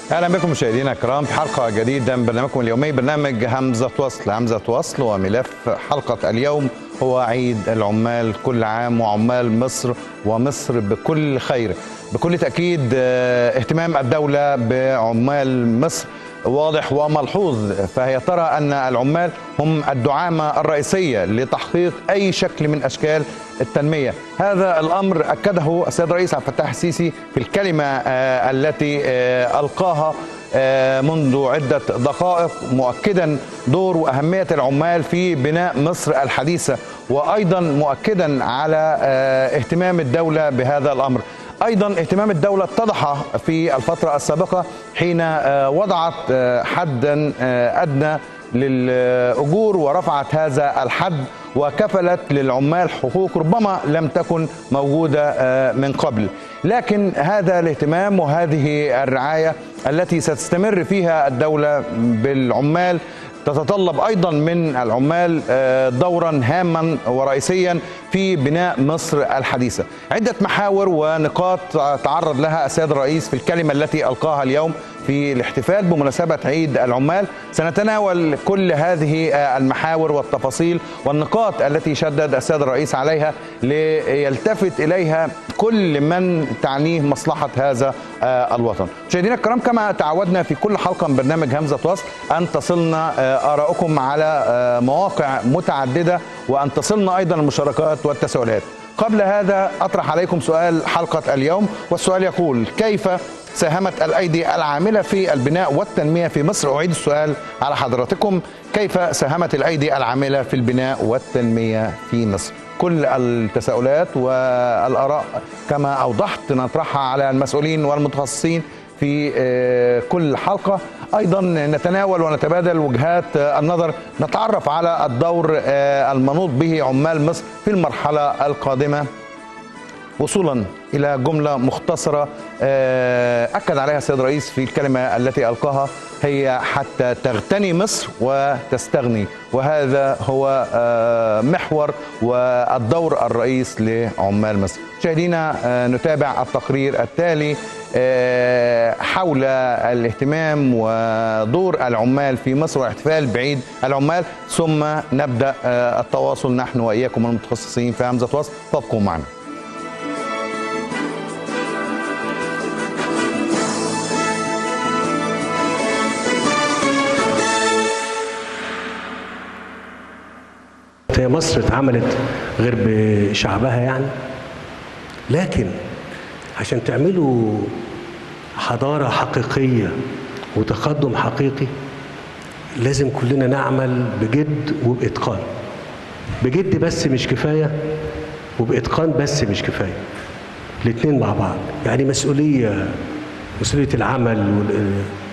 اهلا بكم مشاهدينا الكرام في حلقه جديده من برنامجكم اليومي برنامج همزه وصل همزه وصل وملف حلقه اليوم هو عيد العمال كل عام وعمال مصر ومصر بكل خير بكل تاكيد اه، اهتمام الدوله بعمال مصر واضح وملحوظ فهي ترى ان العمال هم الدعامه الرئيسيه لتحقيق اي شكل من اشكال التنميه هذا الامر اكده السيد الرئيس عبد الفتاح السيسي في الكلمه اه، التي اه، القاها آه، منذ عدة دقائق مؤكدا دور وأهمية العمال في بناء مصر الحديثة وأيضا مؤكدا على آه، اهتمام الدولة بهذا الأمر أيضا اهتمام الدولة اتضح في الفترة السابقة حين آه، وضعت آه، حدا آه، أدنى للأجور ورفعت هذا الحد وكفلت للعمال حقوق ربما لم تكن موجودة آه، من قبل لكن هذا الاهتمام وهذه الرعاية التي ستستمر فيها الدولة بالعمال تتطلب ايضا من العمال آه، دورا هاما ورئيسيا في بناء مصر الحديثه. عده محاور ونقاط تعرض لها السيد الرئيس في الكلمه التي القاها اليوم في الاحتفال بمناسبه عيد العمال، سنتناول كل هذه آه، المحاور والتفاصيل والنقاط التي شدد السيد الرئيس عليها ليلتفت اليها كل من تعنيه مصلحه هذا آه، الوطن. مشاهدينا الكرام كما تعودنا في كل حلقه من برنامج همزه وصل ان تصلنا آه، ارائكم على آه، مواقع متعدده وان تصلنا ايضا المشاركات والتساؤلات. قبل هذا اطرح عليكم سؤال حلقه اليوم والسؤال يقول كيف ساهمت الايدي العامله في البناء والتنميه في مصر اعيد السؤال على حضراتكم كيف ساهمت الايدي العامله في البناء والتنميه في مصر كل التساؤلات والاراء كما اوضحت نطرحها على المسؤولين والمتخصصين في آه، كل حلقه ايضا نتناول ونتبادل وجهات آه، النظر نتعرف على الدور آه، المنوط به عمال مصر في المرحله القادمه وصولا الى جمله مختصره آه، اكد عليها السيد الرئيس في الكلمه التي القاها هي حتى تغتني مصر وتستغني وهذا هو آه، محور والدور الرئيس لعمال مصر مشاهدينا آه، نتابع التقرير التالي آه، حول الاهتمام ودور العمال في مصر والاحتفال بعيد العمال ثم نبدا آه، التواصل نحن واياكم المتخصصين في همزه وصل فابقوا معنا هي مصر اتعملت غير بشعبها يعني لكن عشان تعملوا حضارة حقيقية وتقدم حقيقي لازم كلنا نعمل بجد وبإتقان بجد بس مش كفاية وبإتقان بس مش كفاية الاتنين مع بعض يعني مسؤولية مسؤولية العمل وال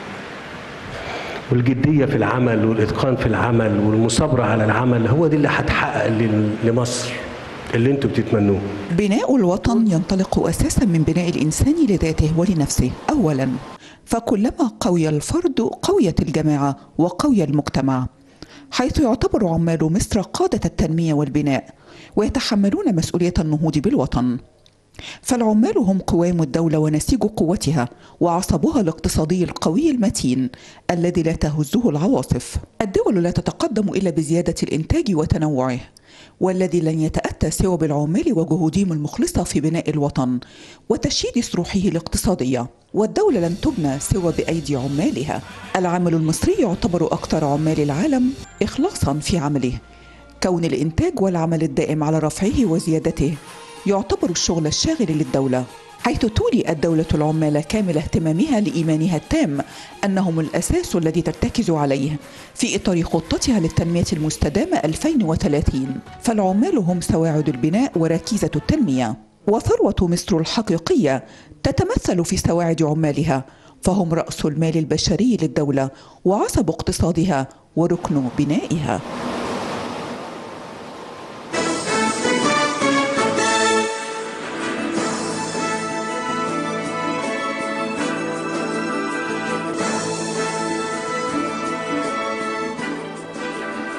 والجدية في العمل والإتقان في العمل والمصابرة على العمل هو دي اللي هتحقق لل- لمصر اللي انتوا بتتمنوه بناء الوطن ينطلق اساسا من بناء الانسان لذاته ولنفسه اولا فكلما قوي الفرد قويت الجماعه وقوي المجتمع حيث يعتبر عمال مصر قاده التنميه والبناء ويتحملون مسؤوليه النهوض بالوطن فالعمال هم قوام الدولة ونسيج قوتها وعصبها الاقتصادي القوي المتين الذي لا تهزه العواصف. الدول لا تتقدم إلا بزيادة الإنتاج وتنوعه، والذي لن يتأتى سوى بالعمال وجهودهم المخلصة في بناء الوطن وتشييد صروحه الاقتصادية. والدولة لن تبنى سوى بأيدي عمالها. العامل المصري يعتبر أكثر عمال العالم إخلاصا في عمله. كون الإنتاج والعمل الدائم على رفعه وزيادته يعتبر الشغل الشاغل للدولة حيث تولي الدولة العمال كامل اهتمامها لإيمانها التام أنهم الأساس الذي ترتكز عليه في إطار خطتها للتنمية المستدامة 2030 فالعمال هم سواعد البناء وركيزة التنمية وثروة مصر الحقيقية تتمثل في سواعد عمالها فهم رأس المال البشري للدولة وعصب اقتصادها وركن بنائها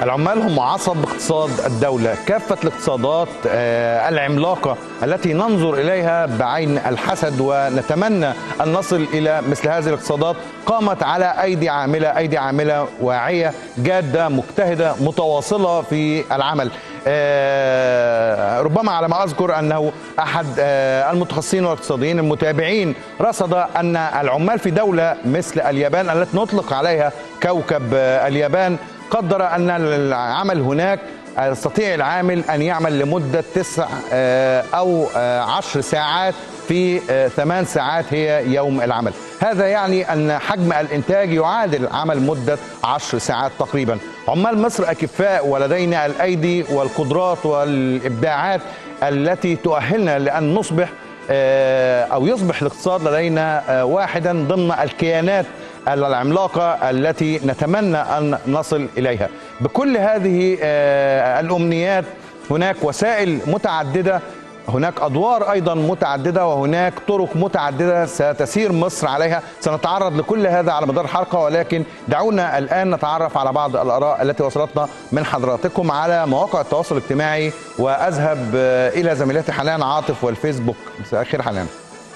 العمال هم عصب اقتصاد الدولة كافة الاقتصادات آه، العملاقة التي ننظر إليها بعين الحسد ونتمنى أن نصل إلى مثل هذه الاقتصادات قامت على أيدي عاملة أيدي عاملة واعية جادة مجتهدة متواصلة في العمل آه، ربما على ما أذكر أنه أحد آه، المتخصصين والاقتصاديين المتابعين رصد أن العمال في دولة مثل اليابان التي نطلق عليها كوكب آه، اليابان قدر أن العمل هناك يستطيع العامل أن يعمل لمدة تسع آه، أو آه، عشر ساعات في آه، ثمان ساعات هي يوم العمل هذا يعني أن حجم الإنتاج يعادل عمل مدة عشر ساعات تقريبا عمال مصر أكفاء ولدينا الأيدي والقدرات والإبداعات التي تؤهلنا لأن نصبح آه، أو يصبح الاقتصاد لدينا آه، واحدا ضمن الكيانات العملاقة التي نتمنى أن نصل إليها بكل هذه آه، الأمنيات هناك وسائل متعددة هناك أدوار أيضا متعددة وهناك طرق متعددة ستسير مصر عليها سنتعرض لكل هذا على مدار الحلقة ولكن دعونا الآن نتعرف على بعض الآراء التي وصلتنا من حضراتكم على مواقع التواصل الاجتماعي وأذهب آه، إلى زميلتي حنان عاطف والفيسبوك مساء الخير حنان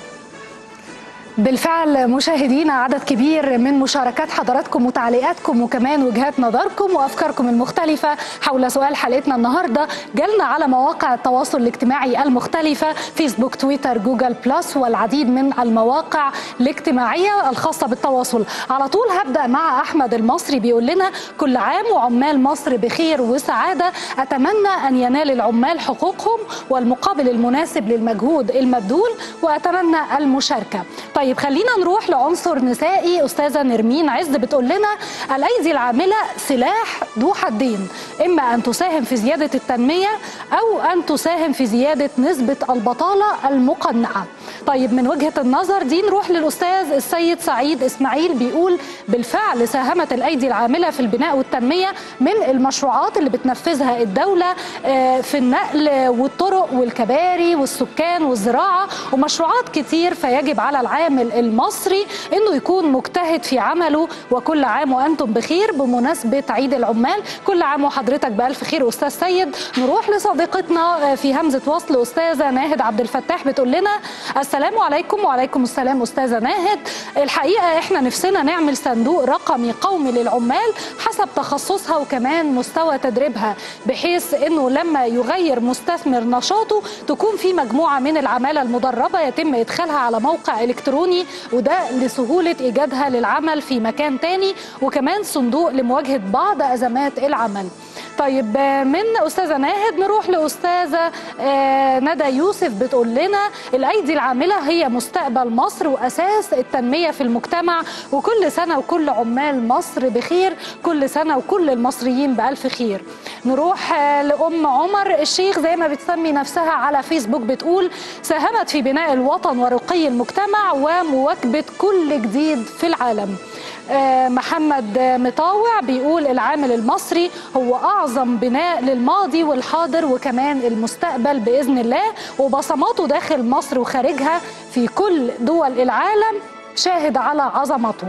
بالفعل مشاهدينا عدد كبير من مشاركات حضراتكم وتعليقاتكم وكمان وجهات نظركم وافكاركم المختلفه حول سؤال حلقتنا النهارده جالنا على مواقع التواصل الاجتماعي المختلفه فيسبوك تويتر جوجل بلس والعديد من المواقع الاجتماعيه الخاصه بالتواصل على طول هبدا مع احمد المصري بيقول لنا كل عام وعمال مصر بخير وسعاده اتمنى ان ينال العمال حقوقهم والمقابل المناسب للمجهود المبذول واتمنى المشاركه طيب خلينا نروح لعنصر نسائي استاذه نرمين عز بتقول لنا الايدي العامله سلاح ذو حدين اما ان تساهم في زياده التنميه او ان تساهم في زياده نسبه البطاله المقنعه طيب من وجهه النظر دي نروح للاستاذ السيد سعيد اسماعيل بيقول بالفعل ساهمت الايدي العامله في البناء والتنميه من المشروعات اللي بتنفذها الدوله آه، في النقل والطرق والكباري والسكان والزراعه ومشروعات كتير فيجب على العامل المصري انه يكون مجتهد في عمله وكل عام وانتم بخير بمناسبه عيد العمال كل عام وحضرتك بالف خير استاذ سيد نروح لصديقتنا في همزه وصل استاذه ناهد عبد الفتاح بتقول لنا السلام عليكم وعليكم السلام استاذه ناهد الحقيقه احنا نفسنا نعمل صندوق رقمي قومي للعمال حسب تخصصها وكمان مستوى تدريبها بحيث انه لما يغير مستثمر نشاطه تكون في مجموعه من العماله المدربه يتم ادخالها على موقع الكتروني وده لسهوله ايجادها للعمل في مكان تاني وكمان صندوق لمواجهه بعض ازمات العمل طيب آه، من استاذه ناهد نروح لاستاذه آه، ندى يوسف بتقول لنا الايدي العامله هي مستقبل مصر واساس التنميه في المجتمع وكل سنه وكل عمال مصر بخير كل سنه وكل المصريين بالف خير نروح آه، لام عمر الشيخ زي ما بتسمي نفسها على فيسبوك بتقول ساهمت في بناء الوطن ورقي المجتمع ومواكبه كل جديد في العالم آه، محمد مطاوع بيقول العامل المصري هو أعظم بناء للماضي والحاضر وكمان المستقبل بإذن الله وبصماته داخل مصر وخارجها في كل دول العالم شاهد على عظمته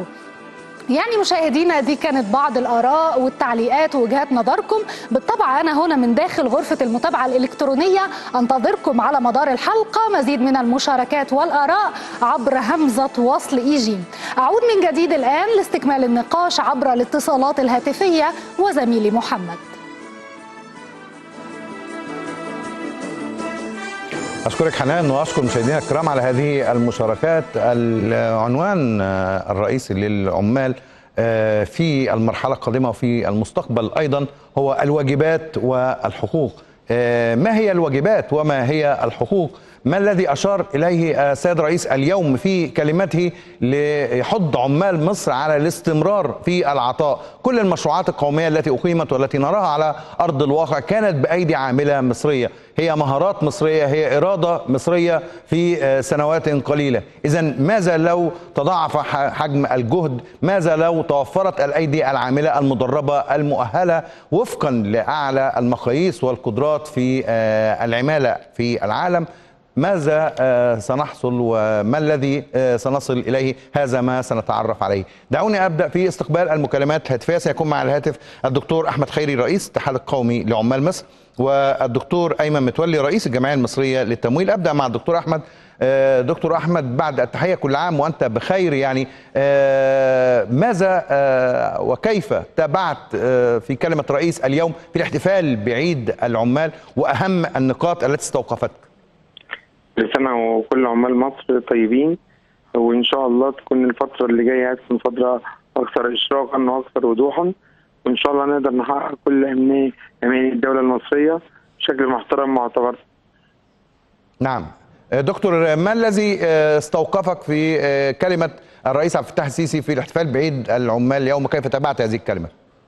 يعني مشاهدينا دي كانت بعض الآراء والتعليقات ووجهات نظركم بالطبع أنا هنا من داخل غرفة المتابعة الإلكترونية أنتظركم على مدار الحلقة مزيد من المشاركات والآراء عبر همزة وصل إيجي أعود من جديد الآن لاستكمال النقاش عبر الاتصالات الهاتفية وزميلي محمد أشكرك حنان وأشكر مشاهدينا الكرام على هذه المشاركات العنوان آه، الرئيسي للعمال آه، في المرحلة القادمة وفي المستقبل أيضا هو الواجبات والحقوق آه، ما هي الواجبات وما هي الحقوق ما الذي أشار إليه السيد رئيس اليوم في كلمته ليحض عمال مصر على الاستمرار في العطاء كل المشروعات القومية التي أقيمت والتي نراها على أرض الواقع كانت بأيدي عاملة مصرية هي مهارات مصرية هي إرادة مصرية في آه، سنوات قليلة إذا ماذا لو تضاعف ح- حجم الجهد ماذا لو توفرت الأيدي العاملة المدربة المؤهلة وفقا لأعلى المقاييس والقدرات في آه، العمالة في العالم ماذا آه، سنحصل وما الذي آه، سنصل اليه هذا ما سنتعرف عليه دعوني ابدا في استقبال المكالمات الهاتفيه سيكون مع الهاتف الدكتور احمد خيري رئيس الاتحاد القومي لعمال مصر والدكتور ايمن متولي رئيس الجمعيه المصريه للتمويل ابدا مع الدكتور احمد آه، دكتور احمد بعد التحيه كل عام وانت بخير يعني آه، ماذا آه، وكيف تابعت آه، في كلمه رئيس اليوم في الاحتفال بعيد العمال واهم النقاط التي استوقفتك كل سنة وكل عمال مصر طيبين وإن شاء الله تكون الفترة اللي جاية هتكون فترة أكثر إشراقا وأكثر وضوحا وإن شاء الله نقدر نحقق كل أمنية أماني الدولة المصرية بشكل محترم معتبر نعم آه، دكتور ما الذي آه، استوقفك في آه، كلمه الرئيس عبد الفتاح السيسي في الاحتفال بعيد العمال اليوم وكيف تابعت هذه الكلمه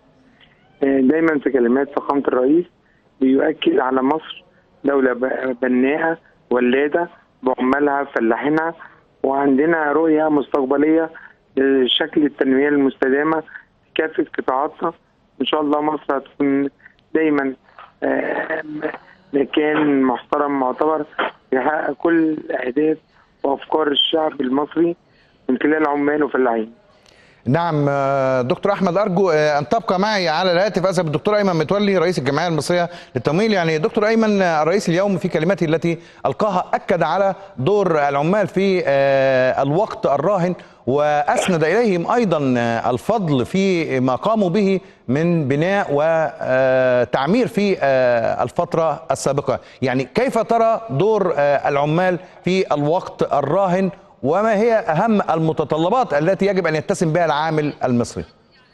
دايما في كلمات فخامة الرئيس بيؤكد على مصر دولة ب- بناءة ولادة بعمالها فلاحينها وعندنا رؤية مستقبلية لشكل التنمية المستدامة في كافة قطاعاتها إن شاء الله مصر هتكون دايما آه، مكان محترم معتبر يحقق كل أهداف وأفكار الشعب المصري من خلال عمال وفلاحين نعم آه، دكتور احمد ارجو آه، ان تبقى معي على الهاتف اسف الدكتور ايمن متولي رئيس الجمعيه المصريه للتمويل يعني دكتور ايمن آه، الرئيس اليوم في كلمته التي القاها اكد على دور العمال في آه، الوقت الراهن واسند اليهم ايضا آه، الفضل في ما قاموا به من بناء وتعمير في آه، الفتره السابقه يعني كيف ترى دور آه، العمال في الوقت الراهن وما هي اهم المتطلبات التي يجب ان يتسم بها العامل المصري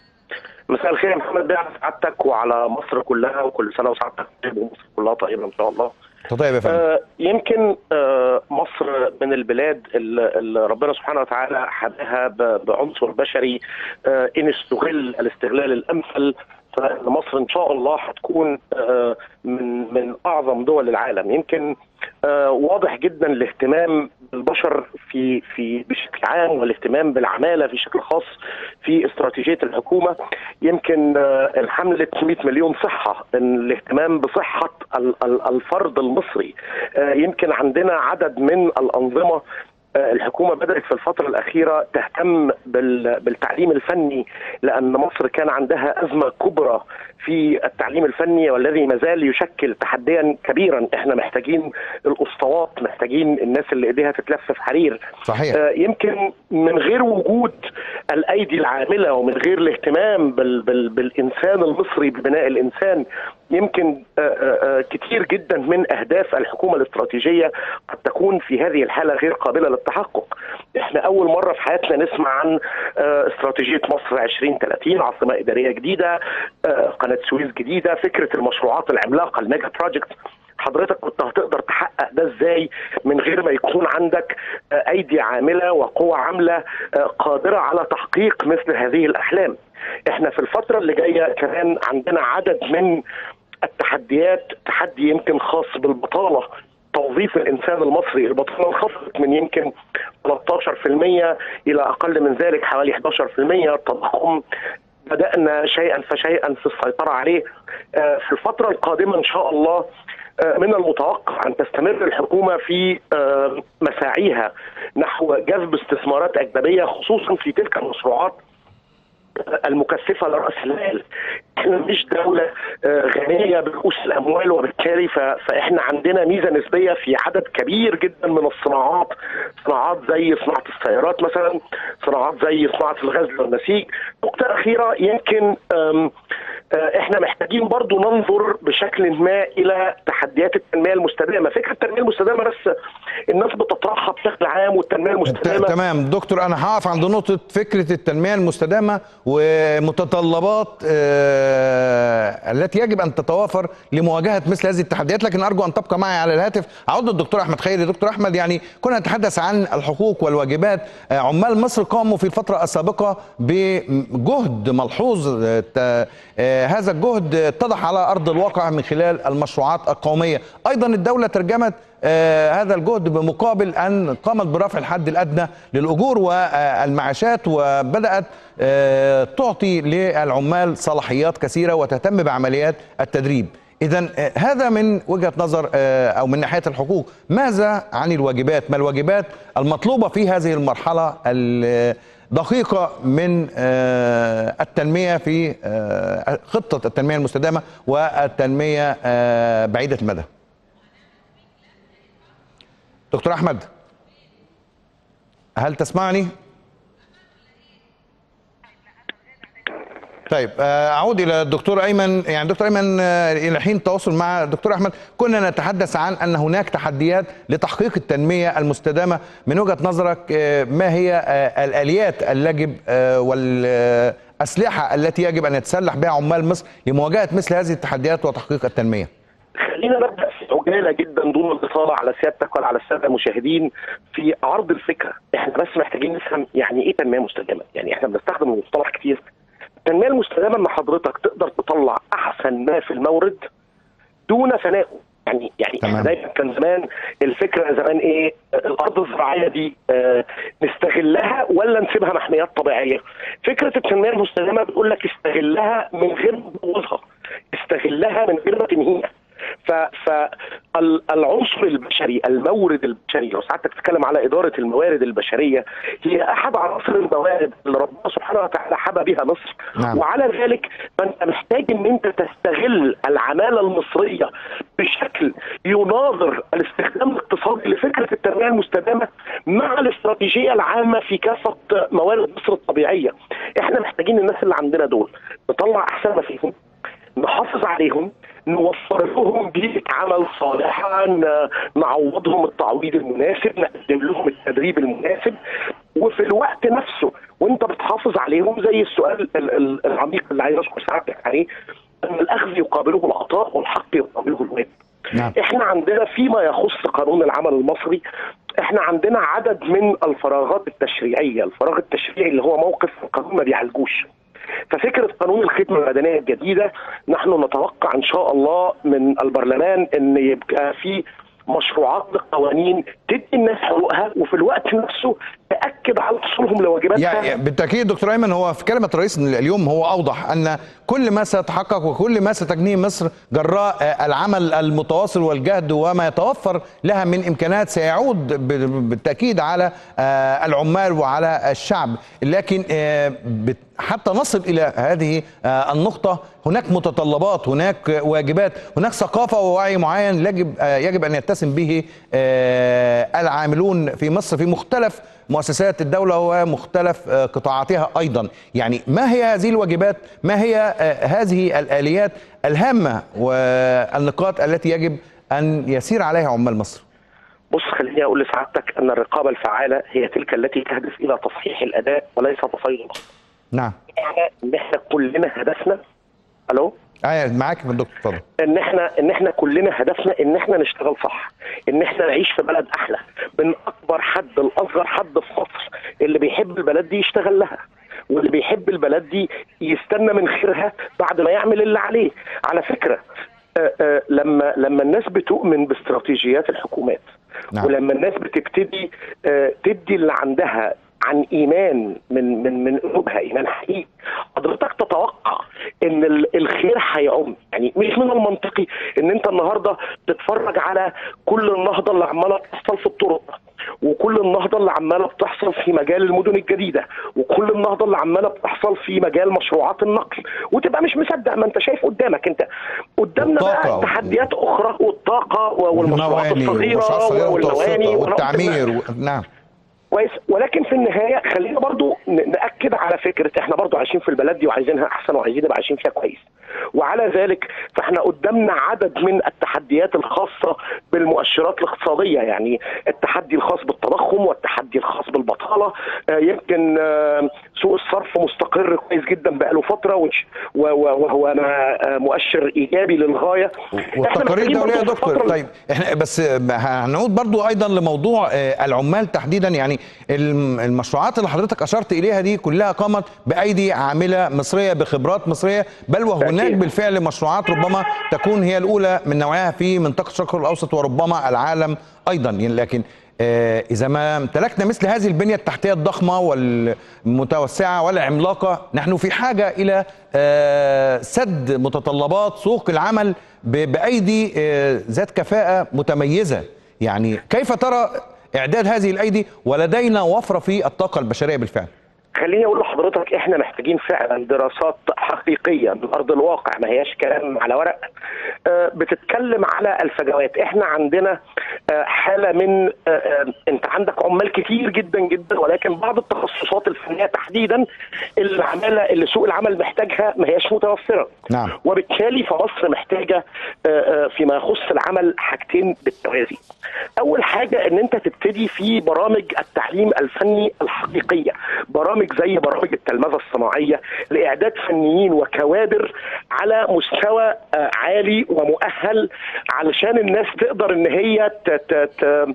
مساء الخير يا محمد بيه على سعادتك وعلى مصر كلها وكل سنه وسعادتك طيب ومصر كلها طيبه ان شاء الله. طيب يا فندم آه يمكن آه مصر من البلاد اللي اللي ربنا سبحانه وتعالى حداها ب- بعنصر بشري آه ان استغل الاستغلال الامثل فان مصر ان شاء الله هتكون آه من من اعظم دول العالم يمكن آه واضح جدا الاهتمام بالبشر في في بشكل عام والاهتمام بالعماله في شكل خاص في استراتيجيه الحكومه يمكن آه الحمله 100 مليون صحه إن الاهتمام بصحه ال- ال- الفرد المصري آه يمكن عندنا عدد من الانظمه آه، الحكومه بدات في الفتره الاخيره تهتم بال- بالتعليم الفني لان مصر كان عندها ازمه كبرى في التعليم الفني والذي ما زال يشكل تحديا كبيرا احنا محتاجين الاسطوات محتاجين الناس اللي ايديها تتلف في حرير صحيح. آه، يمكن من غير وجود الايدي العامله ومن غير الاهتمام بال بال بالانسان المصري ببناء الانسان يمكن آه، آه، آه، كتير جدا من اهداف الحكومه الاستراتيجيه قد تكون في هذه الحاله غير قابله للتحقق. احنا اول مره في حياتنا نسمع عن آه، استراتيجيه مصر 2030 عاصمه اداريه جديده آه، قناه سويس جديده فكره المشروعات العملاقه الميجا بروجكت حضرتك كنت هتقدر تحقق ده ازاي من غير ما يكون عندك آه، ايدي عامله وقوه عامله آه، قادره على تحقيق مثل هذه الاحلام. احنا في الفتره اللي جايه كمان عندنا عدد من التحديات تحدي يمكن خاص بالبطاله توظيف الانسان المصري البطاله انخفضت من يمكن 13% الى اقل من ذلك حوالي 11% التضخم بدانا شيئا فشيئا في السيطره عليه آه، في الفتره القادمه ان شاء الله آه، من المتوقع ان تستمر الحكومه في آه، مساعيها نحو جذب استثمارات اجنبيه خصوصا في تلك المشروعات المكثفه لراس المال احنا مش دوله آه، غنيه برؤوس الاموال وبالتالي ف- فاحنا عندنا ميزه نسبيه في عدد كبير جدا من الصناعات صناعات زي صناعه السيارات مثلا صناعات زي صناعه الغزل والنسيج نقطه اخيره يمكن آم، آه، احنا محتاجين برضو ننظر بشكل ما الى تحديات التنميه المستدامه فكره التنميه المستدامه بس الناس بتطرحها بشكل عام والتنميه ت- المستدامه تمام دكتور انا هقف عند نقطه فكره التنميه المستدامه ومتطلبات آه، التي يجب ان تتوافر لمواجهه مثل هذه التحديات لكن ارجو ان تبقى معي على الهاتف اعود للدكتور احمد خيري دكتور احمد يعني كنا نتحدث عن الحقوق والواجبات آه، عمال مصر قاموا في الفتره السابقه بجهد ملحوظ آه، ت- آه، هذا الجهد اتضح على ارض الواقع من خلال المشروعات القوميه ايضا الدوله ترجمت آه، هذا الجهد بمقابل ان قامت برفع الحد الادنى للاجور والمعاشات وبدات آه، تعطي للعمال صلاحيات كثيره وتهتم بعمليات التدريب اذا هذا من وجهه نظر آه، او من ناحيه الحقوق ماذا عن الواجبات ما الواجبات المطلوبه في هذه المرحله الدقيقه من آه، التنميه في آه، خطه التنميه المستدامه والتنميه آه، بعيده المدى دكتور احمد هل تسمعني طيب آه، اعود الى الدكتور ايمن يعني دكتور ايمن آه، الى حين التواصل مع الدكتور احمد كنا نتحدث عن ان هناك تحديات لتحقيق التنميه المستدامه من وجهه نظرك آه، ما هي آه، الاليات اللي يجب آه، والاسلحه التي يجب ان يتسلح بها عمال مصر لمواجهه مثل هذه التحديات وتحقيق التنميه خلينا نبدا في عجاله جدا دون الاطاله على سيادتك ولا على الساده المشاهدين في عرض الفكره، احنا بس محتاجين نفهم يعني ايه تنميه مستدامه، يعني احنا بنستخدم المصطلح كتير. التنميه المستدامه ان حضرتك تقدر تطلع احسن ما في المورد دون فنائه، يعني يعني تمام. احنا دايما كان زمان الفكره زمان ايه الارض الزراعيه دي آه نستغلها ولا نسيبها محميات طبيعيه فكره التنميه المستدامه بتقول لك استغلها من غير ما تبوظها استغلها من غير ما تنهيها فالعنصر البشري المورد البشري لو ساعتك تتكلم على اداره الموارد البشريه هي احد عناصر الموارد اللي ربنا سبحانه وتعالى حبى بها مصر نعم. وعلى ذلك فانت محتاج ان انت تستغل العماله المصريه بشكل يناظر الاستخدام الاقتصادي لفكره التنميه المستدامه مع الاستراتيجيه العامه في كافه موارد مصر الطبيعيه. احنا محتاجين الناس اللي عندنا دول نطلع احسن ما فيهم نحافظ عليهم نوفر لهم بيئة عمل صالحة ن- نعوضهم التعويض المناسب نقدم لهم التدريب المناسب وفي الوقت نفسه وانت بتحافظ عليهم زي السؤال ال- ال- العميق اللي عايز اشكر سعادتك عليه ان الاخذ يقابله العطاء والحق يقابله الواجب نعم. احنا عندنا فيما يخص قانون العمل المصري احنا عندنا عدد من الفراغات التشريعيه، الفراغ التشريعي اللي هو موقف القانون ما بيعالجوش. ففكره قانون الخدمه المدنيه الجديده نحن نتوقع ان شاء الله من البرلمان ان يبقى في مشروعات لقوانين تدي الناس حقوقها وفي الوقت نفسه تاكد على حصولهم لواجباتها يعني بالتاكيد دكتور ايمن هو في كلمه الرئيس اليوم هو اوضح ان كل ما سيتحقق وكل ما ستجنيه مصر جراء آه، العمل المتواصل والجهد وما يتوفر لها من امكانات سيعود ب- بالتاكيد على آه، العمال وعلى الشعب لكن آه، بت- حتى نصل الى هذه آه، النقطه هناك متطلبات هناك واجبات هناك ثقافه ووعي معين يجب آه، يجب ان يتسم به آه، العاملون في مصر في مختلف مؤسسات الدولة ومختلف آه، قطاعاتها أيضا يعني ما هي هذه الواجبات ما هي آه، هذه الآليات الهامة والنقاط التي يجب أن يسير عليها عمال مصر بص خليني اقول لسعادتك ان الرقابه الفعاله هي تلك التي تهدف الى تصحيح الاداء وليس تصيد الأخطاء. نعم يعني ان احنا كلنا هدفنا الو آه معاك في الدكتور اتفضل ان احنا ان احنا كلنا هدفنا ان احنا نشتغل صح ان احنا نعيش في بلد احلى من اكبر حد لاصغر حد في مصر اللي بيحب البلد دي يشتغل لها واللي بيحب البلد دي يستنى من خيرها بعد ما يعمل اللي عليه على فكره آه، آه، لما لما الناس بتؤمن باستراتيجيات الحكومات نعم. ولما الناس بتبتدي آه، تدي اللي عندها عن ايمان من من من قلوبها ايمان حقيقي حضرتك تتوقع ان ال- الخير هيعم يعني مش من المنطقي ان انت النهارده تتفرج على كل النهضه اللي عماله بتحصل في الطرق وكل النهضه اللي عماله بتحصل في مجال المدن الجديده وكل النهضه اللي عماله بتحصل في مجال مشروعات النقل وتبقى مش مصدق ما انت شايف قدامك انت قدامنا والطاقة. بقى تحديات اخرى والطاقه والمشروعات والمواني الصغيره والمشروعات الصغيرة والمواني والمتوسطة وأنا قلت والتعمير و... نعم كويس ولكن في النهايه خلينا برضو ن- ناكد على فكره احنا برضو عايشين في البلد دي وعايزينها احسن وعايزين نبقى عايشين فيها كويس وعلى ذلك فاحنا قدامنا عدد من التحديات الخاصه بالمؤشرات الاقتصاديه يعني التحدي الخاص بالتضخم والتحدي الخاص بالبطاله آه، يمكن آه، سوق الصرف مستقر كويس جدا بقاله فتره وش- و- و- وهو ما- آه، مؤشر ايجابي للغايه إحنا والتقارير محتاجين الدوليه يا برضو في دكتور الفترة- طيب احنا بس هنعود برضو ايضا لموضوع آه، العمال تحديدا يعني الم- المشروعات اللي حضرتك اشرت اليها دي كلها قامت بايدي عامله مصريه بخبرات مصريه بل وهناك أكيد. بالفعل مشروعات ربما تكون هي الاولى من نوعها في منطقه الشرق الاوسط وربما العالم ايضا يعني لكن آه، اذا ما امتلكنا مثل هذه البنيه التحتيه الضخمه والمتوسعه والعملاقه نحن في حاجه الى آه، سد متطلبات سوق العمل ب- بايدي آه، ذات كفاءه متميزه يعني كيف ترى اعداد هذه الايدي ولدينا وفره في الطاقه البشريه بالفعل خليني اقول لحضرتك احنا محتاجين فعلا دراسات حقيقيه من ارض الواقع ما هياش كلام على ورق آه، بتتكلم على الفجوات احنا عندنا آه، حاله من آه، آه، انت عندك عمال كتير جدا جدا ولكن بعض التخصصات الفنيه تحديدا العماله اللي سوق العمل محتاجها ما هياش متوفره نعم. وبالتالي فمصر محتاجه آه، آه، فيما يخص العمل حاجتين بالتوازي. اول حاجه ان انت تبتدي في برامج التعليم الفني الحقيقيه، برامج زي برامج التلمذه الصناعيه لاعداد فنيين وكوادر على مستوى آه، عالي ومؤهل علشان الناس تقدر ان هي ت- ت- ت-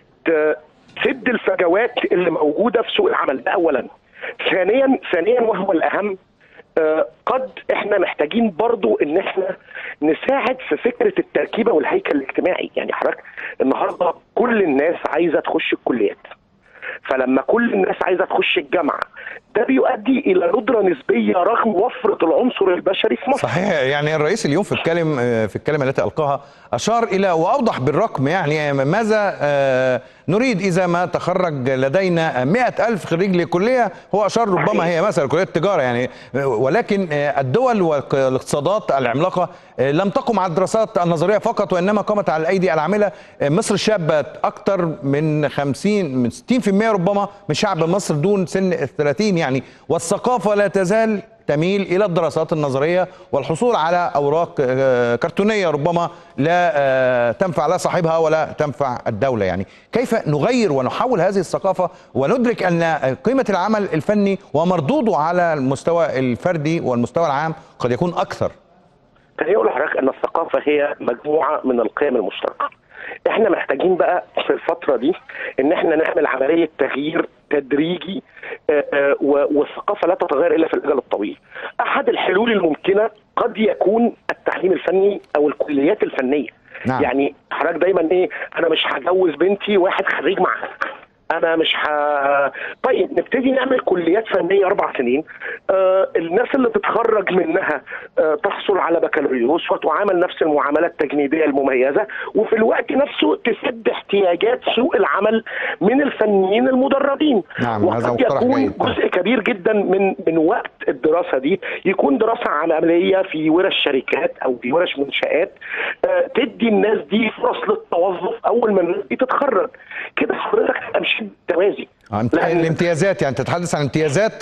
ت- تسد الفجوات اللي موجوده في سوق العمل ده اولا. ثانيا ثانيا وهو الاهم آه، قد احنا محتاجين برضو ان احنا نساعد في فكره التركيبه والهيكل الاجتماعي يعني حضرتك النهارده كل الناس عايزه تخش الكليات فلما كل الناس عايزه تخش الجامعه ده بيؤدي الى ندره نسبيه رغم وفره العنصر البشري في مصر صحيح يعني الرئيس اليوم في الكلم في الكلمه التي القاها اشار الى واوضح بالرقم يعني ماذا آه، نريد اذا ما تخرج لدينا مئة ألف خريج لكليه هو اشار ربما هي مثلا كليه التجاره يعني ولكن آه، الدول والاقتصادات العملاقه آه، لم تقم على الدراسات النظريه فقط وانما قامت على الايدي العامله آه، مصر شابه اكثر من 50 من 60% ربما من شعب مصر دون سن ال 30 يعني والثقافه لا تزال تميل الى الدراسات النظريه والحصول على اوراق آه، كرتونيه ربما لا آه، تنفع لا صاحبها ولا تنفع الدوله يعني كيف نغير ونحول هذه الثقافه وندرك ان قيمه العمل الفني ومردوده على المستوى الفردي والمستوى العام قد يكون اكثر خليني اقول لحضرتك ان الثقافه هي مجموعه من القيم المشتركه. احنا محتاجين بقى في الفتره دي ان احنا نعمل عمليه تغيير تدريجي آه، آه، و- والثقافه لا تتغير الا في الاجل الطويل. احد الحلول الممكنه قد يكون التعليم الفني او الكليات الفنيه. نعم. يعني حضرتك دايما ايه انا مش هجوز بنتي واحد خريج معهد انا مش ه... طيب نبتدي نعمل كليات فنيه اربع سنين آه الناس اللي تتخرج منها آه تحصل على بكالوريوس وتعامل نفس المعامله التجنيديه المميزه وفي الوقت نفسه تسد احتياجات سوق العمل من الفنيين المدربين نعم، هذا وقد مقترح يكون جيد. جزء كبير جدا من من وقت الدراسه دي يكون دراسه عمليه في ورش شركات او في ورش منشات آه، تدي الناس دي فرص للتوظف اول ما الناس دي تتخرج كده حضرتك هتبقى مشيت بالتوازي آه، امت- الامتيازات يعني تتحدث عن امتيازات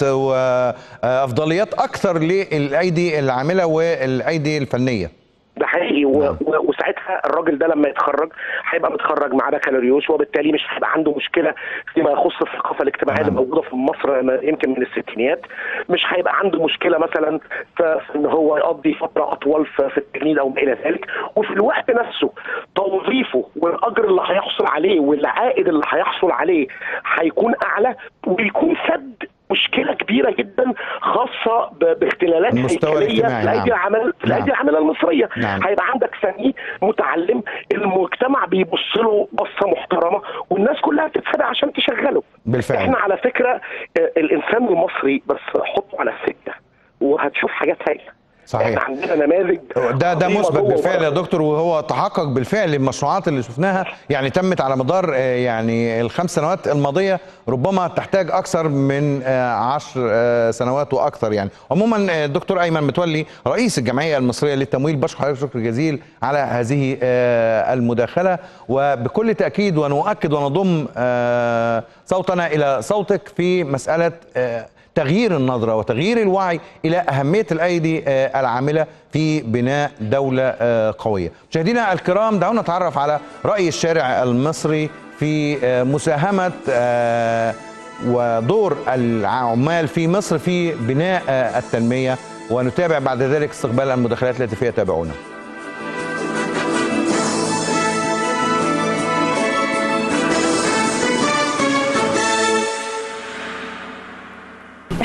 وافضليات اكثر للايدي العامله والايدي الفنيه ده حقيقي و... و... وساعتها الراجل ده لما يتخرج هيبقى متخرج مع بكالوريوس وبالتالي مش هيبقى عنده مشكله فيما يخص الثقافه الاجتماعيه اللي نعم. موجوده في مصر م- يمكن من الستينيات مش هيبقى عنده مشكله مثلا في في ان هو يقضي فتره اطول في, في التجنيد او ما الى ذلك وفي الوقت نفسه توظيفه والاجر اللي هيحصل عليه والعائد اللي هيحصل عليه هيكون اعلى ويكون سد مشكله كبيره جدا خاصه ب- باختلالات المستوى هيكليه الاجتماعي، في الايدي نعم. العمل في نعم. الايدي العامله المصريه نعم. هيبقى عندك فني متعلم المجتمع بيبص له بصه محترمه والناس كلها بتتسابق عشان تشغله بالفعل. احنا على فكره آه، الانسان المصري بس حطه على السكه وهتشوف حاجات هايله صحيح. احنا عندنا نماذج ده ده عظيمة مثبت جوه بالفعل يا وبره. دكتور وهو تحقق بالفعل المشروعات اللي شفناها يعني تمت على مدار آه، يعني الخمس سنوات الماضيه ربما تحتاج اكثر من آه، عشر آه، سنوات واكثر يعني عموما آه، الدكتور ايمن متولي رئيس الجمعيه المصريه للتمويل بشكر حضرتك شكر جزيل على هذه آه، المداخله وبكل تاكيد ونؤكد ونضم آه، صوتنا الى صوتك في مساله آه، تغيير النظرة وتغيير الوعي إلى أهمية الأيدي آه، العاملة في بناء دولة آه، قوية مشاهدينا الكرام دعونا نتعرف على رأي الشارع المصري في آه، مساهمة آه، ودور العمال في مصر في بناء آه، التنمية ونتابع بعد ذلك استقبال المداخلات التي فيها تابعونا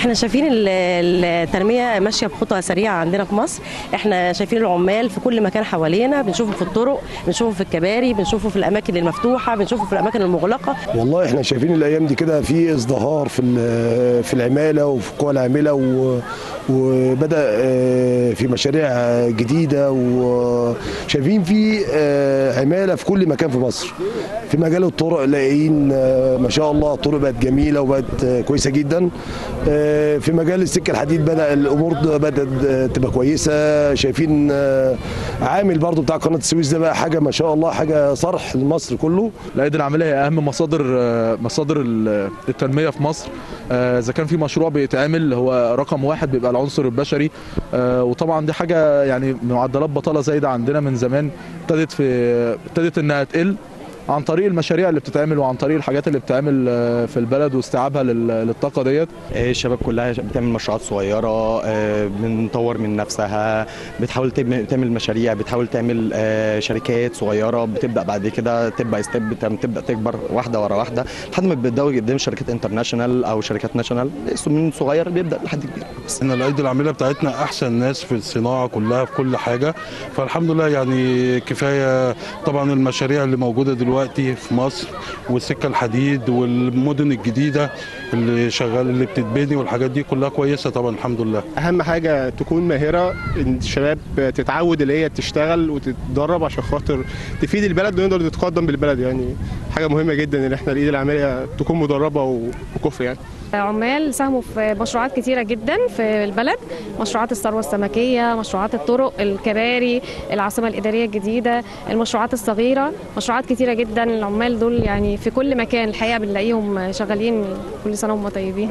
احنا شايفين ال- التنميه ماشيه بخطى سريعه عندنا في مصر احنا شايفين العمال في كل مكان حوالينا بنشوفه في الطرق بنشوفه في الكباري بنشوفه في الاماكن المفتوحه بنشوفه في الاماكن المغلقه والله احنا شايفين الايام دي كده في ازدهار في ال- في العماله وفي القوى العامله و- وبدا آه، في مشاريع جديده وشايفين في آه، عماله في كل مكان في مصر في مجال الطرق لاقيين آه، ما شاء الله الطرق بقت جميله وبقت آه، كويسه جدا آه، في مجال السكه الحديد بدا الامور ده بدات آه، تبقى كويسه شايفين آه، عامل برضو بتاع قناه السويس ده بقى حاجه ما شاء الله حاجه صرح لمصر كله الايدي العامله هي اهم مصادر مصادر التنميه في مصر آه، اذا كان في مشروع بيتعمل هو رقم واحد بيبقى العنصر البشري آه، وطبعا دي حاجه يعني معدلات بطاله زايده عندنا من زمان ابتدت في ابتدت انها تقل عن طريق المشاريع اللي بتتعمل وعن طريق الحاجات اللي بتتعمل آه، في البلد واستيعابها لل- للطاقه ديت الشباب كلها بتعمل مشروعات صغيرة آه، بنطور من نفسها بتحاول تب- تعمل مشاريع بتحاول تعمل آه، شركات صغيرة بتبدأ بعد كده تبقى ستيب تبدأ تكبر واحدة ورا واحدة لحد ما بيبدأوا قدام شركات انترناشونال أو شركات ناشونال من صغير بيبدأ لحد كبير بس ان الايدي العامله بتاعتنا احسن ناس في الصناعه كلها في كل حاجه فالحمد لله يعني كفايه طبعا المشاريع اللي موجوده دلوقتي في مصر والسكه الحديد والمدن الجديده اللي شغال اللي بتتبني والحاجات دي كلها كويسه طبعا الحمد لله اهم حاجه تكون ماهره ان الشباب تتعود اللي هي تشتغل وتتدرب عشان خاطر تفيد البلد ونقدر نتقدم بالبلد يعني حاجه مهمه جدا ان احنا الايد العامله تكون مدربه وكفء يعني عمال ساهموا في مشروعات كتيرة جدا في البلد مشروعات الثروة السمكية مشروعات الطرق الكباري العاصمة الإدارية الجديدة المشروعات الصغيرة مشروعات كتيرة جدا العمال دول يعني في كل مكان الحقيقة بنلاقيهم شغالين كل سنة وهم طيبين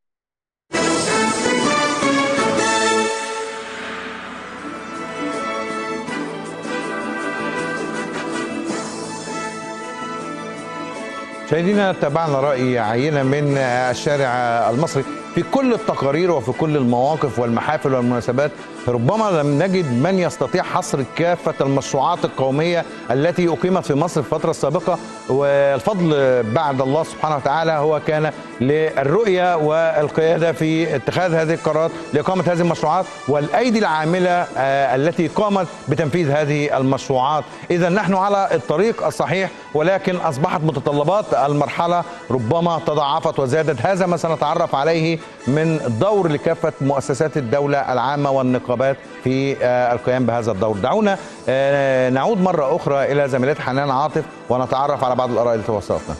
مشاهدينا تابعنا رأي عينة من الشارع المصري في كل التقارير وفي كل المواقف والمحافل والمناسبات ربما لم نجد من يستطيع حصر كافة المشروعات القومية التي أقيمت في مصر في الفترة السابقة والفضل بعد الله سبحانه وتعالى هو كان للرؤية والقيادة في اتخاذ هذه القرارات لإقامة هذه المشروعات والأيدي العاملة آه، التي قامت بتنفيذ هذه المشروعات إذا نحن على الطريق الصحيح ولكن أصبحت متطلبات المرحلة ربما تضاعفت وزادت هذا ما سنتعرف عليه من دور لكافة مؤسسات الدولة العامة والنقابات في آه، القيام بهذا الدور دعونا آه، نعود مرة أخرى إلى زميلتي حنان عاطف ونتعرف على بعض الآراء التي وصلتنا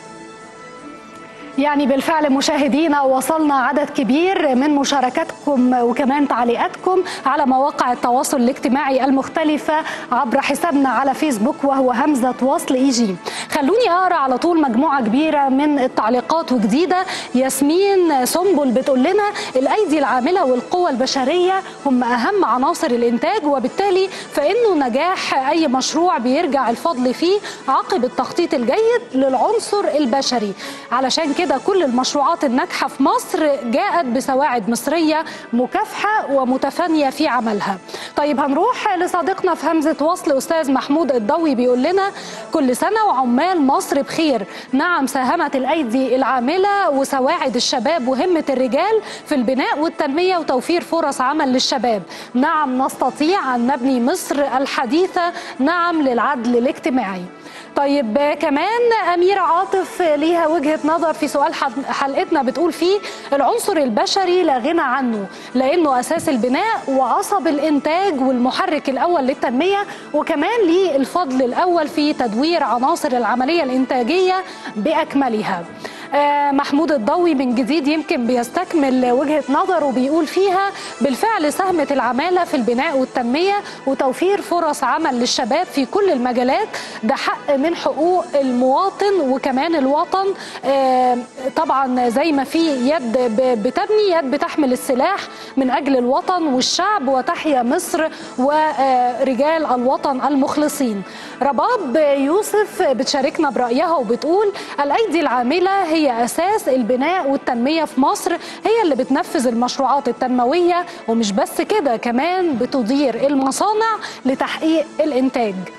يعني بالفعل مشاهدينا وصلنا عدد كبير من مشاركاتكم وكمان تعليقاتكم على مواقع التواصل الاجتماعي المختلفة عبر حسابنا على فيسبوك وهو همزة وصل اي جي خلوني اقرا على طول مجموعة كبيرة من التعليقات وجديدة ياسمين سنبل بتقول لنا الايدي العاملة والقوى البشرية هم اهم عناصر الانتاج وبالتالي فانه نجاح اي مشروع بيرجع الفضل فيه عقب التخطيط الجيد للعنصر البشري علشان كده كل المشروعات الناجحة في مصر جاءت بسواعد مصرية مكافحة ومتفانية في عملها طيب هنروح لصديقنا في همزة وصل أستاذ محمود الضوي بيقول لنا كل سنة وعمال مصر بخير نعم ساهمت الأيدي العاملة وسواعد الشباب وهمة الرجال في البناء والتنمية وتوفير فرص عمل للشباب نعم نستطيع أن نبني مصر الحديثة نعم للعدل الاجتماعي طيب كمان أميرة عاطف ليها وجهة نظر في سؤال حلقتنا بتقول فيه العنصر البشري لا غنى عنه لأنه أساس البناء وعصب الإنتاج والمحرك الأول للتنمية وكمان ليه الفضل الأول في تدوير عناصر العملية الإنتاجية بأكملها آه، محمود الضوي من جديد يمكن بيستكمل وجهة نظره وبيقول فيها بالفعل ساهمت العمالة في البناء والتنمية وتوفير فرص عمل للشباب في كل المجالات ده حق من حقوق المواطن وكمان الوطن آه، طبعا زي ما في يد ب- بتبني يد بتحمل السلاح من أجل الوطن والشعب وتحيا مصر ورجال الوطن المخلصين رباب يوسف بتشاركنا برأيها وبتقول الأيدي العاملة هي أساس البناء والتنمية في مصر هي اللي بتنفذ المشروعات التنموية ومش بس كده كمان بتدير المصانع لتحقيق الإنتاج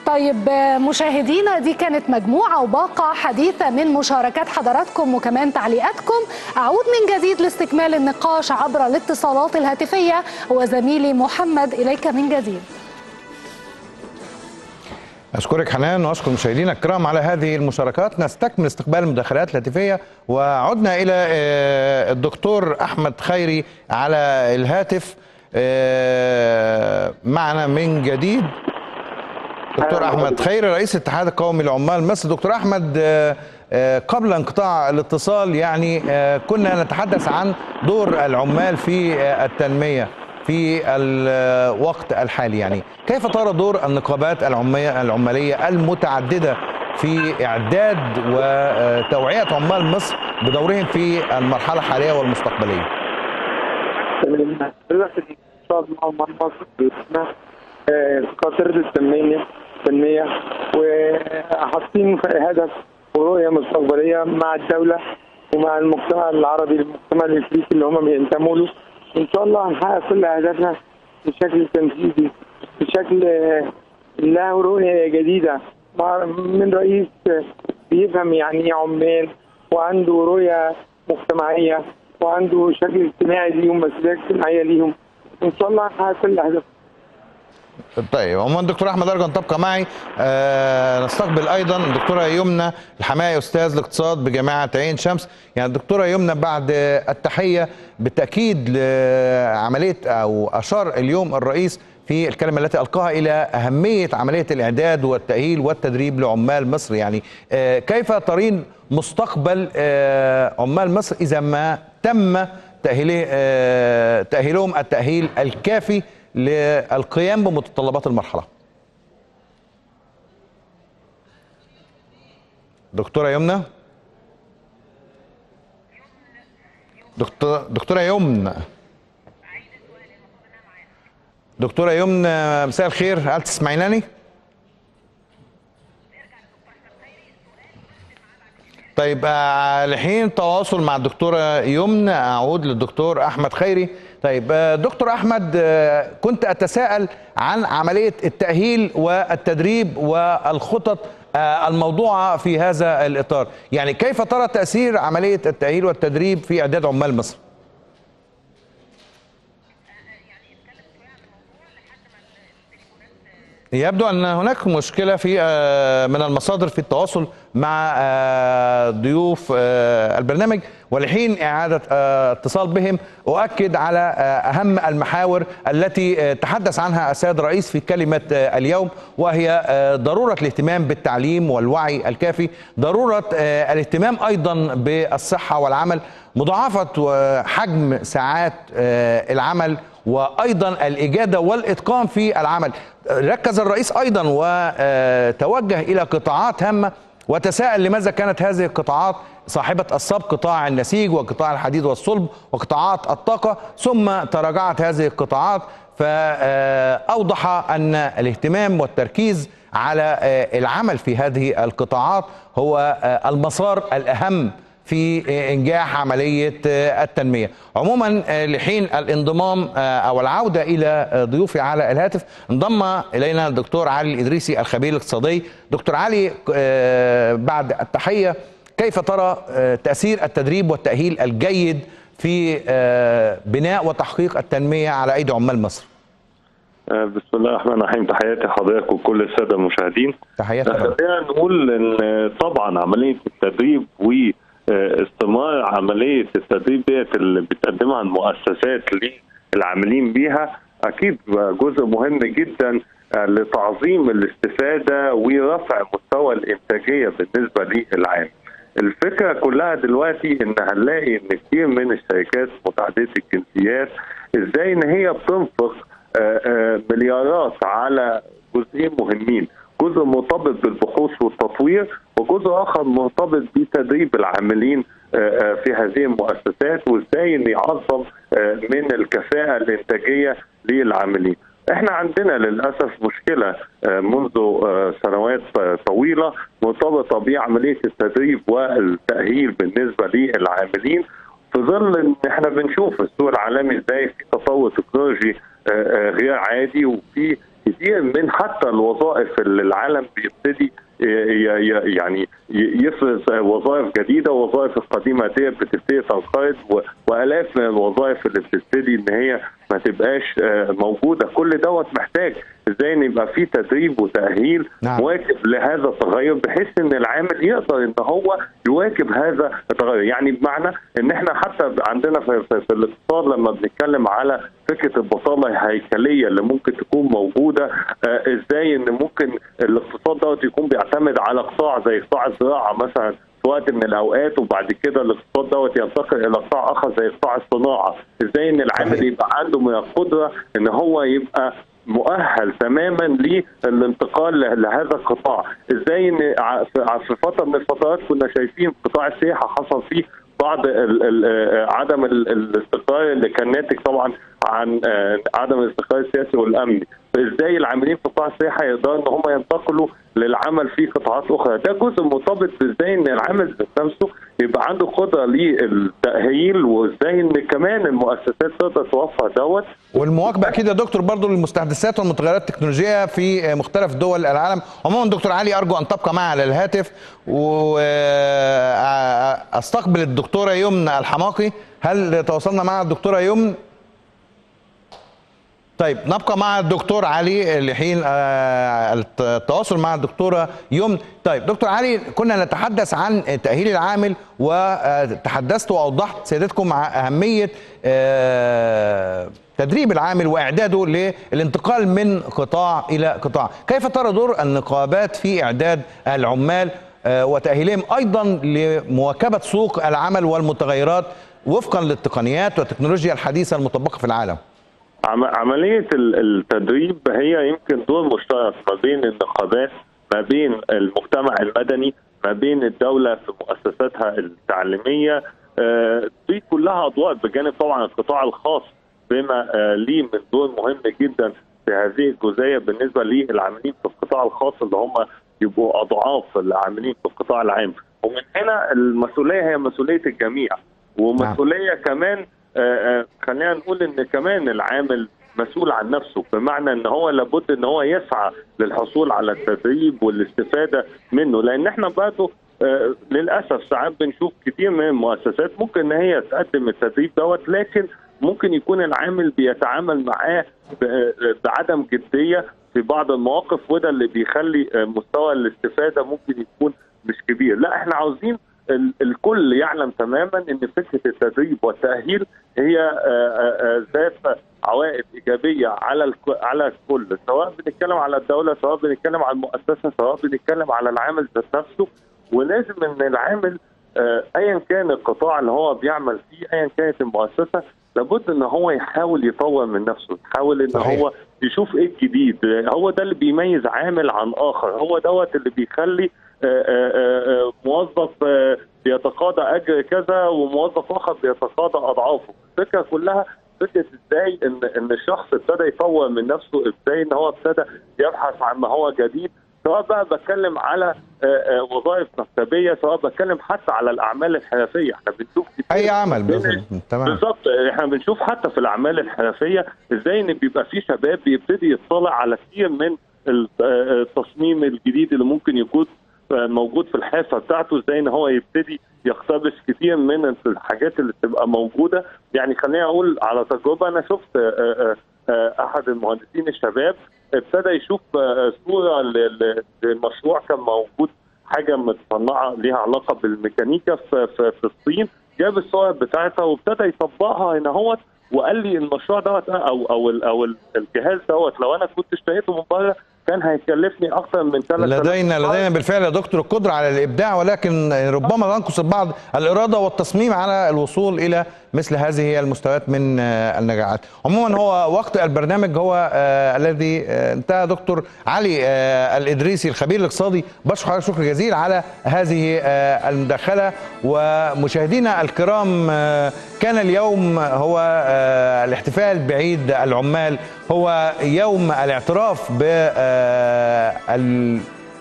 طيب آه، مشاهدينا دي كانت مجموعة وباقة حديثة من مشاركات حضراتكم وكمان تعليقاتكم أعود من جديد لاستكمال النقاش عبر الاتصالات الهاتفية وزميلي محمد إليك من جديد أشكرك حنان وأشكر مشاهدينا الكرام على هذه المشاركات نستكمل استقبال المداخلات الهاتفية وعدنا إلى آه، الدكتور أحمد خيري على الهاتف آه، معنا من جديد دكتور أحمد خيري رئيس الاتحاد القومي لعمال مصر دكتور أحمد آه، آه، قبل انقطاع الاتصال يعني آه، كنا نتحدث عن دور العمال في آه، التنمية في الوقت الحالي يعني كيف ترى دور النقابات العمية العمالية المتعددة في إعداد وتوعية عمال مصر بدورهم في المرحلة الحالية والمستقبلية الاقتصاد مع مصر باسمها آه، قاطرة التنمية التنمية وحاطين هدف ورؤية مستقبلية مع الدولة ومع المجتمع العربي المجتمع الافريقي اللي هم بينتموا له ان شاء الله هنحقق كل اهدافنا بشكل تنفيذي بشكل آه، له رؤية جديدة مع- من رئيس آه، بيفهم يعني ايه عمال وعنده رؤية مجتمعية وعنده شكل اجتماعي ليهم مسؤولية اجتماعية ليهم ان شاء الله هنحقق كل اهدافنا طيب عموما دكتور احمد ارجو ان تبقى معي آه نستقبل ايضا الدكتوره يمنى الحماية استاذ الاقتصاد بجامعه عين شمس يعني الدكتوره يمنى بعد التحيه بالتاكيد لعمليه او اشار اليوم الرئيس في الكلمه التي القاها الى اهميه عمليه الاعداد والتاهيل والتدريب لعمال مصر يعني آه كيف ترين مستقبل آه عمال مصر اذا ما تم تاهيله آه تاهيلهم التاهيل الكافي للقيام بمتطلبات المرحله دكتوره يمنى دكتور دكتوره يمنى دكتوره يمنى مساء الخير هل تسمعينني طيب آه، لحين تواصل مع الدكتوره يمنى اعود للدكتور احمد خيري طيب آه، دكتور احمد آه، كنت اتساءل عن عمليه التاهيل والتدريب والخطط آه، الموضوعه في هذا الاطار يعني كيف ترى تاثير عمليه التاهيل والتدريب في اعداد عمال مصر يبدو ان هناك مشكله في آه، من المصادر في التواصل مع آه، ضيوف آه، البرنامج ولحين اعاده آه، اتصال بهم اؤكد على آه، اهم المحاور التي آه، تحدث عنها السيد الرئيس في كلمه آه، اليوم وهي آه، ضروره الاهتمام بالتعليم والوعي الكافي ضروره آه، الاهتمام ايضا بالصحه والعمل مضاعفه آه، حجم ساعات آه، العمل وايضا الاجاده والاتقان في العمل ركز الرئيس ايضا وتوجه الى قطاعات هامه وتساءل لماذا كانت هذه القطاعات صاحبة السبق قطاع النسيج وقطاع الحديد والصلب وقطاعات الطاقة ثم تراجعت هذه القطاعات فأوضح أن الاهتمام والتركيز على العمل في هذه القطاعات هو المسار الأهم في انجاح عمليه التنميه. عموما لحين الانضمام او العوده الى ضيوفي على الهاتف انضم الينا الدكتور علي الادريسي الخبير الاقتصادي. دكتور علي بعد التحيه كيف ترى تاثير التدريب والتاهيل الجيد في بناء وتحقيق التنميه على ايدي عمال مصر؟ بسم الله الرحمن الرحيم تحياتي لحضرتك وكل الساده المشاهدين تحياتي خلينا نقول ان طبعا عمليه التدريب و استمرار عمليه التدريب ديت اللي بتقدمها المؤسسات للعاملين بيها اكيد جزء مهم جدا لتعظيم الاستفاده ورفع مستوى الانتاجيه بالنسبه للعامل. الفكره كلها دلوقتي ان هنلاقي ان كتير من الشركات متعدده الجنسيات ازاي ان هي بتنفق مليارات على جزئين مهمين جزء مرتبط بالبحوث والتطوير وجزء اخر مرتبط بتدريب العاملين في هذه المؤسسات وازاي ان يعظم من الكفاءه الانتاجيه للعاملين. احنا عندنا للاسف مشكله منذ سنوات طويله مرتبطه بعمليه التدريب والتاهيل بالنسبه للعاملين في ظل ان احنا بنشوف السوق العالمي ازاي في تطور تكنولوجي غير عادي وفي كتير من حتى الوظائف اللي العالم بيبتدي ي- ي- يعني ي- يفرز وظائف جديده ووظائف القديمه دي بتبتدي تنقرض و- والاف من الوظائف اللي بتبتدي ان هي ما تبقاش آه، موجوده كل دوت محتاج ازاي ان يبقى في تدريب وتاهيل نعم. مواكب لهذا التغير بحيث ان العامل يقدر ان هو يواكب هذا التغير يعني بمعنى ان احنا حتى عندنا في, في, في الاقتصاد لما بنتكلم على فكره البطاله الهيكليه اللي ممكن تكون موجوده آه ازاي ان ممكن الاقتصاد دوت يكون بيعتمد على قطاع زي قطاع الزراعه مثلا في وقت من الاوقات وبعد كده الاقتصاد دوت ينتقل الى قطاع اخر زي قطاع الصناعه ازاي ان العامل يبقى عنده من القدره ان هو يبقى مؤهل تماما للانتقال له- لهذا القطاع ازاي ان ع- في ع- في فتره من الفترات كنا شايفين قطاع السياحه حصل فيه بعض ال ال آه، عدم ال- الاستقرار اللي كان ناتج طبعا عن آه، عدم الاستقرار السياسي والامني فازاي العاملين في قطاع السياحه يقدروا ان هم ينتقلوا للعمل في قطاعات اخرى ده جزء مرتبط بازاي ان العامل ذات نفسه يبقى عنده قدره للتاهيل وازاي ان كمان المؤسسات تقدر توفر دوت والمواكبه اكيد يا دكتور برضو للمستحدثات والمتغيرات التكنولوجيه في مختلف دول العالم عموما دكتور علي ارجو ان تبقى معي على الهاتف واستقبل الدكتوره يمنى الحماقي هل تواصلنا مع الدكتوره يمنى طيب نبقى مع الدكتور علي لحين آه، الت- التواصل مع الدكتوره يمن طيب دكتور علي كنا نتحدث عن تاهيل العامل وتحدثت واوضحت سيادتكم مع اهميه آه، تدريب العامل واعداده للانتقال من قطاع الى قطاع كيف ترى دور النقابات في اعداد العمال آه، وتاهيلهم ايضا لمواكبه سوق العمل والمتغيرات وفقا للتقنيات والتكنولوجيا الحديثه المطبقه في العالم عم- عملية ال- التدريب هي يمكن دور مشترك ما بين النقابات ما بين المجتمع المدني ما بين الدولة في مؤسساتها التعليمية آه، دي كلها أضواء بجانب طبعا القطاع الخاص بما آه، ليه من دور مهم جدا في هذه الجزئية بالنسبة للعاملين في القطاع الخاص اللي هم يبقوا أضعاف العاملين في القطاع العام ومن هنا المسؤولية هي مسؤولية الجميع ومسؤولية كمان آه، آه، خلينا نقول ان كمان العامل مسؤول عن نفسه بمعنى ان هو لابد ان هو يسعى للحصول على التدريب والاستفاده منه لان احنا برضه آه، للاسف ساعات بنشوف كتير من المؤسسات ممكن ان هي تقدم التدريب دوت لكن ممكن يكون العامل بيتعامل معاه ب- آه، بعدم جديه في بعض المواقف وده اللي بيخلي آه، مستوى الاستفاده ممكن يكون مش كبير لا احنا عاوزين ال- الكل يعلم تماما ان فكره التدريب والتاهيل هي آه، آه، آه، ذات عوائد ايجابيه على الك- على الكل سواء بنتكلم على الدوله سواء بنتكلم على المؤسسه سواء بنتكلم على العامل ذات نفسه ولازم ان العامل آه، ايا كان القطاع اللي هو بيعمل فيه ايا كانت المؤسسه لابد ان هو يحاول يطور من نفسه يحاول ان صحيح. هو يشوف ايه الجديد هو ده اللي بيميز عامل عن اخر هو دوت اللي بيخلي آه، آه، آه، موظف آه، بيتقاضى اجر كذا وموظف اخر بيتقاضى اضعافه الفكره كلها فكره ازاي ان ان الشخص ابتدى يطور من نفسه ازاي ان هو ابتدى يبحث عن ما هو جديد سواء بقى بتكلم على آه، آه، وظائف مكتبيه سواء بتكلم حتى على الاعمال الحرفيه احنا بنشوف كتير اي عمل من- بالظبط تمام بالظبط احنا بنشوف حتى في الاعمال الحرفيه ازاي ان بيبقى في شباب بيبتدي يطلع على كتير من ال- آه، التصميم الجديد اللي ممكن يكون آه، موجود في الحرفه بتاعته ازاي ان هو يبتدي يقتبس كتير من الحاجات اللي بتبقى موجوده يعني خليني اقول على تجربه انا شفت آه، آه، آه، احد المهندسين الشباب ابتدى يشوف آه، صوره ل- ل- لمشروع كان موجود حاجه متصنعه ليها علاقه بالميكانيكا في, في, في الصين جاب الصور بتاعتها وابتدى يطبقها هنا هوت وقال لي المشروع دوت او او ال- او ال- الجهاز دوت لو انا كنت اشتريته من بره كان هيكلفني اكثر من 3000 لدينا دولار. لدينا بالفعل يا دكتور القدره على الابداع ولكن ربما تنقص البعض الاراده والتصميم على الوصول الى مثل هذه المستويات من آه، النجاعات. عموما هو وقت البرنامج هو آه الذي آه انتهى دكتور علي آه الادريسي الخبير الاقتصادي بشكر حضرتك شكر جزيل على هذه آه المداخله ومشاهدينا الكرام آه كان اليوم هو آه الاحتفال بعيد العمال هو يوم الاعتراف ب آه، ال-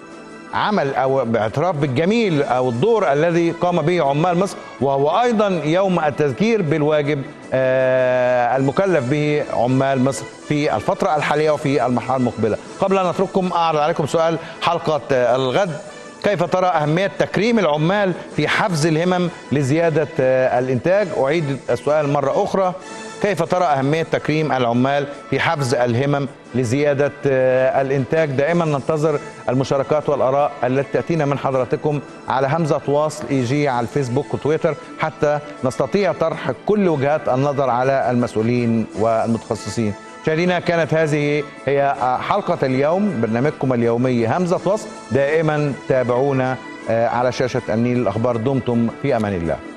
عمل او باعتراف بالجميل او الدور الذي قام به عمال مصر وهو ايضا يوم التذكير بالواجب آه، المكلف به عمال مصر في الفتره الحاليه وفي المرحله المقبله. قبل ان نترككم اعرض عليكم سؤال حلقه آه، الغد كيف ترى أهمية تكريم العمال في حفز الهمم لزيادة آه، الإنتاج؟ أعيد السؤال مرة أخرى كيف ترى أهمية تكريم العمال في حفز الهمم لزيادة آه، الإنتاج؟ دائما ننتظر المشاركات والآراء التي تأتينا من حضراتكم على همزة واصل إي جي على الفيسبوك وتويتر حتى نستطيع طرح كل وجهات النظر على المسؤولين والمتخصصين مشاهدينا كانت هذه هي حلقة اليوم برنامجكم اليومي همزة وصل دائما تابعونا آه، على شاشة النيل الأخبار دمتم في أمان الله